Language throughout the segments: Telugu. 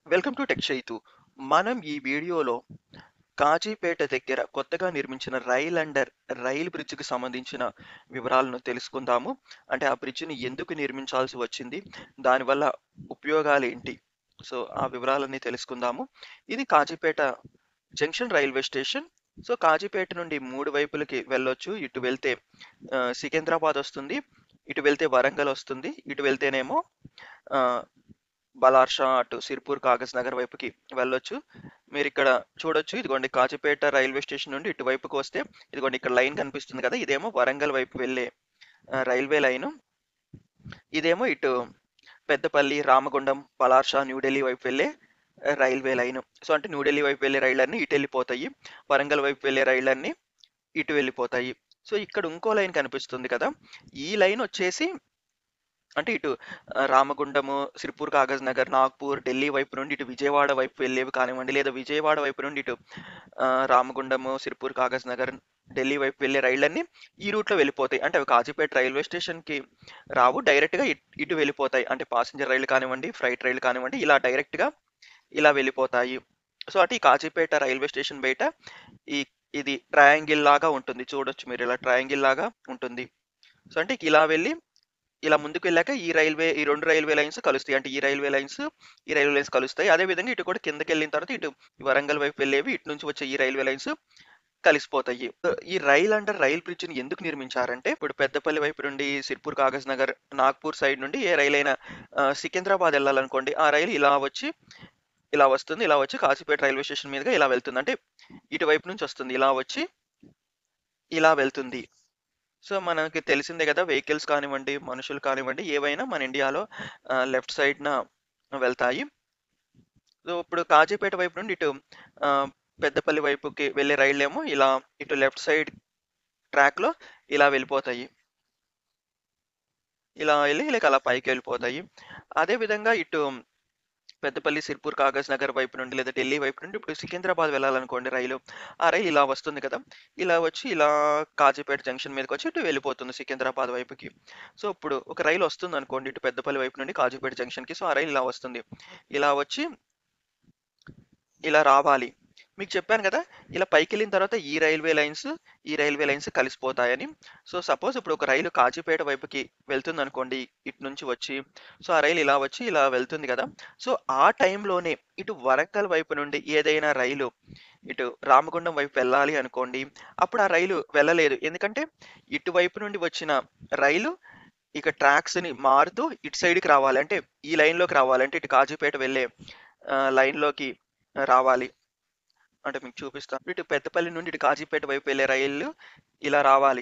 వెల్కమ్ టు టెక్ చైతు మనం ఈ వీడియోలో కాజీపేట దగ్గర కొత్తగా నిర్మించిన రైల్ అండర్ రైల్ బ్రిడ్జ్కి సంబంధించిన వివరాలను తెలుసుకుందాము అంటే ఆ బ్రిడ్జ్ని ఎందుకు నిర్మించాల్సి వచ్చింది దానివల్ల ఉపయోగాలు ఏంటి సో ఆ వివరాలన్నీ తెలుసుకుందాము ఇది Kazipet junction railway station so Kazipet నుండి మూడు వైపులకి వెళ్ళొచ్చు ఇటు వెళ్తే ఆ, సికింద్రాబాద్ వస్తుంది ఇటు వెళ్తే వరంగల్ వస్తుంది ఇటు వెళ్తేనేమో ఆ, బలార్షా అటు సిర్పూర్ కాగజ్ నగర్ వైపుకి వెళ్ళొచ్చు మీరు ఇక్కడ చూడొచ్చు ఇదిగోండి కాచిపేట రైల్వే స్టేషన్ నుండి ఇటువైపుకి వస్తే ఇదిగోండి ఇక్కడ లైన్ కనిపిస్తుంది కదా ఇదేమో వరంగల్ వైపు వెళ్ళే ఆ, రైల్వే లైను ఇదేమో ఇటు పెద్దపల్లి రామగుండం పలార్షా న్యూఢిల్లీ వైపు వెళ్ళే ఆ, రైల్వే లైను సో అంటే న్యూఢిల్లీ వైపు వెళ్ళే రైళ్ళన్నీ ఇటు వెళ్ళిపోతాయి వరంగల్ వైపు వెళ్ళే రైళ్ళన్నీ ఇటు వెళ్ళిపోతాయి సో ఇక్కడ ఇంకో లైన్ కనిపిస్తుంది కదా ఈ లైన్ వచ్చేసి అంటే ఇటు ఆ, రామగుండము సిర్పూర్ కాగజ్ నగర్ నాగ్పూర్ ఢిల్లీ వైపు నుండి ఇటు విజయవాడ వైపు వెళ్ళేవి కానివ్వండి లేదా విజయవాడ వైపు నుండి ఇటు ఆ, రామగుండము సిర్పూర్ కాగజ్ నగర్ ఢిల్లీ వైపు వెళ్ళే రైళ్ళన్నీ ఈ రూట్లో వెళ్ళిపోతాయి అంటే అవి కాజీపేట రైల్వే స్టేషన్కి రావు డైరెక్ట్గా ఇటు వెళ్ళిపోతాయి అంటే పాసింజర్ రైలు కానివ్వండి ఫ్రైట్ రైలు కానివ్వండి ఇలా డైరెక్ట్గా ఇలా వెళ్ళిపోతాయి సో అటు ఈ కాజీపేట రైల్వే స్టేషన్ బయట ఈ ఇది ట్రయాంగిల్ లాగా ఉంటుంది చూడొచ్చు మీరు ఇలా ట్రయాంగిల్ లాగా ఉంటుంది సో అంటే ఇలా వెళ్ళి ఇలా ముందుకు వెళ్ళాక ఈ రైల్వే ఈ రెండు రైల్వే లైన్స్ కలుస్తాయి అంటే ఈ రైల్వే లైన్స్ ఈ రైల్వే లైన్స్ కలుస్తాయి అదే విధంగా ఇటు కూడా కిందకి వెళ్ళిన తర్వాత ఇటు వరంగల్ వైపు వెళ్ళేవి ఇటు నుంచి వచ్చే ఈ రైల్వే లైన్స్ కలిసిపోతాయి ఈ రైల్ అండర్ రైల్ బ్రిడ్జ్ ని ఎందుకు నిర్మించారంటే ఇప్పుడు పెద్దపల్లి వైపు నుండి సిర్పూర్ కాగజ్ నగర్ నాగ్పూర్ సైడ్ నుండి ఏ రైలు అయినా ఆ, సికింద్రాబాద్ వెళ్ళాలనుకోండి ఆ రైలు ఇలా వచ్చి ఇలా వస్తుంది ఇలా వచ్చి కాశీపేట రైల్వే స్టేషన్ మీదుగా ఇలా వెళ్తుంది అంటే ఇటువైపు నుంచి వస్తుంది ఇలా వచ్చి ఇలా వెళ్తుంది సో మనకి తెలిసిందే కదా వెహికల్స్ కానివ్వండి మనుషులు కానివ్వండి ఏవైనా మన ఇండియాలో లెఫ్ట్ సైడ్న వెళ్తాయి సో ఇప్పుడు కాజీపేట వైపు నుండి ఇటు ఆ, పెద్దపల్లి వైపుకి వెళ్ళే రైళ్ళు ఏమో ఇలా ఇటు లెఫ్ట్ సైడ్ ట్రాక్లో ఇలా వెళ్ళిపోతాయి ఇలా వెళ్ళి ఇలా అలా పైకి వెళ్ళిపోతాయి అదే విధంగా ఇటు పెద్దపల్లి సిర్పూర్ కాగజ్ నగర్ వైపు నుండి లేదా ఢిల్లీ వైపు నుండి ఇప్పుడు సికింద్రాబాద్ వెళ్ళాలనుకోండి రైలు ఆ రైలు ఇలా వస్తుంది కదా ఇలా వచ్చి ఇలా కాజీపేట జంక్షన్ మీదకి వచ్చి ఇటు వెళ్ళిపోతుంది సికింద్రాబాద్ వైపుకి సో ఇప్పుడు ఒక రైలు వస్తుంది అనుకోండి ఇటు పెద్దపల్లి వైపు నుండి కాజీపేట జంక్షన్కి సో ఆ రైలు ఇలా వస్తుంది ఇలా వచ్చి ఇలా రావాలి మీకు చెప్పాను కదా ఇలా పైకి వెళ్ళిన తర్వాత ఈ రైల్వే లైన్స్ ఈ రైల్వే లైన్స్ కలిసిపోతాయని సో సపోజ్ ఇప్పుడు ఒక రైలు కాజీపేట వైపుకి వెళ్తుంది అనుకోండి ఇటు నుంచి వచ్చి సో ఆ రైలు ఇలా వచ్చి ఇలా వెళ్తుంది కదా సో ఆ టైంలోనే ఇటు వరంగల్ వైపు నుండి ఏదైనా రైలు ఇటు రామగుండం వైపు వెళ్ళాలి అనుకోండి అప్పుడు ఆ రైలు వెళ్ళలేదు ఎందుకంటే ఇటువైపు నుండి వచ్చిన రైలు ఇక ట్రాక్స్ ని మారుతూ ఇటు సైడ్కి రావాలి అంటే ఈ లైన్లోకి రావాలి అంటే ఇటు కాజీపేట వెళ్ళే ఆ, లైన్లోకి రావాలి అంటే మీకు చూపిస్తాను ఇటు పెద్దపల్లి నుండి ఇటు కాజీపేట వైపు వెళ్ళే రైలు ఇలా రావాలి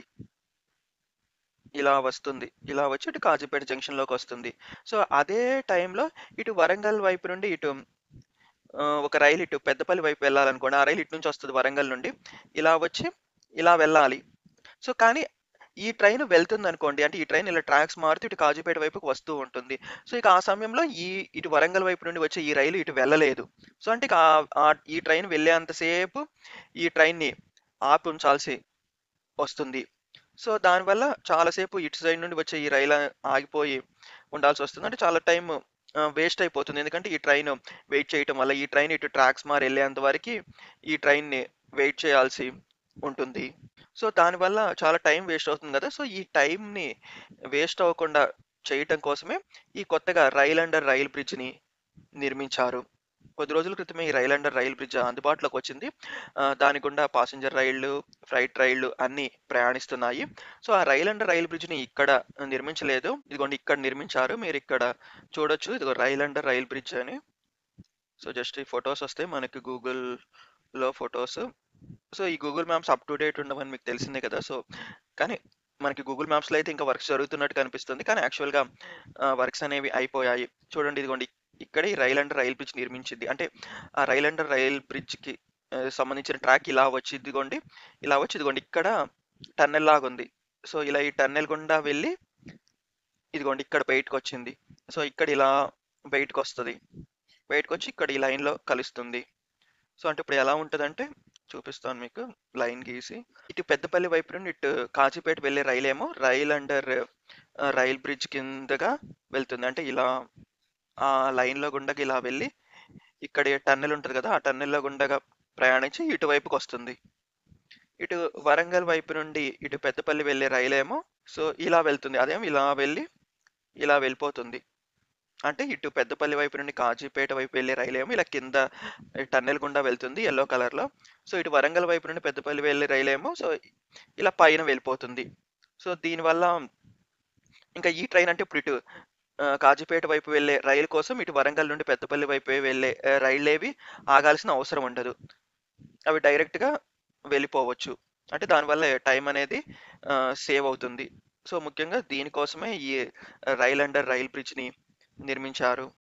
ఇలా వస్తుంది ఇలా వచ్చి ఇటు కాజీపేట జంక్షన్ లోకి వస్తుంది సో అదే టైంలో ఇటు వరంగల్ వైపు నుండి ఇటు ఆ, ఒక రైలు ఇటు పెద్దపల్లి వైపు వెళ్ళాలనుకోండి ఆ రైలు ఇటు నుంచి వస్తుంది వరంగల్ నుండి ఇలా వచ్చి ఇలా వెళ్ళాలి సో కానీ ఈ ట్రైన్ వెళ్తుంది అనుకోండి అంటే ఈ ట్రైన్ ఇలా ట్రాక్స్ మారుతూ ఇటు కాజీపేట వైపుకి వస్తూ ఉంటుంది సో ఇక ఆ సమయంలో ఈ ఇటు వరంగల్ వైపు నుండి వచ్చే ఈ రైలు ఇటు వెళ్ళలేదు సో అంటే ఇక ఆ- ఆ- ఈ ట్రైన్ వెళ్ళేంతసేపు ఈ ట్రైన్ని ఆపి ఉంచాల్సి వస్తుంది సో దానివల్ల చాలాసేపు ఇటు సైడ్ నుండి వచ్చే ఈ రైలు ఆగిపోయి ఉండాల్సి వస్తుంది అంటే చాలా టైం వేస్ట్ అయిపోతుంది ఎందుకంటే ఈ ట్రైన్ వెయిట్ చేయటం వల్ల ఈ ట్రైన్ ఇటు ట్రాక్స్ మారి వెళ్ళేంత వరకు ఈ ట్రైన్ని వెయిట్ చేయాల్సి ఉంటుంది సో దానివల్ల చాలా టైం వేస్ట్ అవుతుంది కదా సో ఈ టైంని వేస్ట్ అవ్వకుండా చేయటం కోసమే ఈ కొత్తగా రైల్ అండర్ రైల్ బ్రిడ్జ్ని నిర్మించారు కొద్ది రోజుల క్రితమే ఈ రైల్ అండర్ రైల్ బ్రిడ్జ్ అందుబాటులోకి వచ్చింది ఆ, దాని గుండా పాసింజర్ రైళ్లు ఫ్లైట్ రైళ్లు అన్నీ ప్రయాణిస్తున్నాయి సో ఆ రైల్ అండర్ రైల్ బ్రిడ్జ్ని ఇక్కడ నిర్మించలేదు ఇదిగోండి ఇక్కడ నిర్మించారు మీరు ఇక్కడ చూడొచ్చు ఇదిగో రైల్ అండర్ రైల్ బ్రిడ్జ్ అని సో జస్ట్ ఈ ఫొటోస్ వస్తాయి మనకి గూగుల్లో ఫొటోస్ సో ఈ Google maps up to date ఉండవని మీకు తెలిసిందే కదా సో కానీ మనకి గూగుల్ మ్యాప్స్లో అయితే ఇంకా వర్క్స్ జరుగుతున్నట్టు కనిపిస్తుంది కానీ యాక్చువల్గా వర్క్స్ అనేవి అయిపోయాయి చూడండి ఇదిగోండి ఇక్కడే ఈ రైల్ అండర్ రైల్ బ్రిడ్జ్ నిర్మించింది అంటే ఆ రైల్ అండర్ రైల్ బ్రిడ్జ్కి సంబంధించిన ట్రాక్ ఇలా వచ్చి ఇదిగోండి ఇలా వచ్చి ఇదిగోండి ఇక్కడ టన్నెల్ లాగా ఉంది సో ఇలా ఈ టన్నెల్ గుండా వెళ్ళి ఇదిగోండి ఇక్కడ బయటకు వచ్చింది సో ఇక్కడ ఇలా బయటకు వస్తుంది బయటకు వచ్చి ఇక్కడ ఈ లైన్లో కలుస్తుంది సో అంటే ఇప్పుడు ఎలా ఉంటుందంటే చూపిస్తాను మీకు లైన్ గీసి ఇటు పెద్దపల్లి వైపు నుండి ఇటు కాచిపేట వెళ్ళే రైలు ఏమో రైల్ అండర్ రైల్ బ్రిడ్జ్ కిందగా వెళ్తుంది అంటే ఇలా ఆ లైన్లో గుండకి ఇలా వెళ్ళి ఇక్కడ టన్నెల్ ఉంటుంది కదా ఆ టన్నెల్లో గుండగా ప్రయాణించి ఇటువైపుకి వస్తుంది ఇటు వరంగల్ వైపు నుండి ఇటు పెద్దపల్లి వెళ్ళే రైలు ఏమో సో ఇలా వెళ్తుంది అదేమో ఇలా వెళ్ళి ఇలా వెళ్ళిపోతుంది అంటే ఇటు పెద్దపల్లి వైపు నుండి కాజీపేట వైపు వెళ్ళే రైలు ఏమో ఇలా కింద టన్నెల్ గుండా వెళ్తుంది ఎల్లో కలర్లో సో ఇటు వరంగల్ వైపు నుండి పెద్దపల్లి వెళ్ళే రైలు ఏమో సో ఇలా పైన వెళ్ళిపోతుంది సో దీనివల్ల ఇంకా ఈ ట్రైన్ అంటే ఇప్పుడు ఇటు ఆ, కాజీపేట వైపు వెళ్ళే రైలు కోసం ఇటు వరంగల్ నుండి పెద్దపల్లి వైపు వెళ్ళే ఆ, రైళ్ళేవి ఆగాల్సిన అవసరం ఉండదు అవి డైరెక్ట్గా వెళ్ళిపోవచ్చు అంటే దానివల్ల టైం అనేది సేవ్ అవుతుంది సో ముఖ్యంగా దీనికోసమే ఈ రైల్ అండర్ రైల్ బ్రిడ్జ్ని నిర్మించారు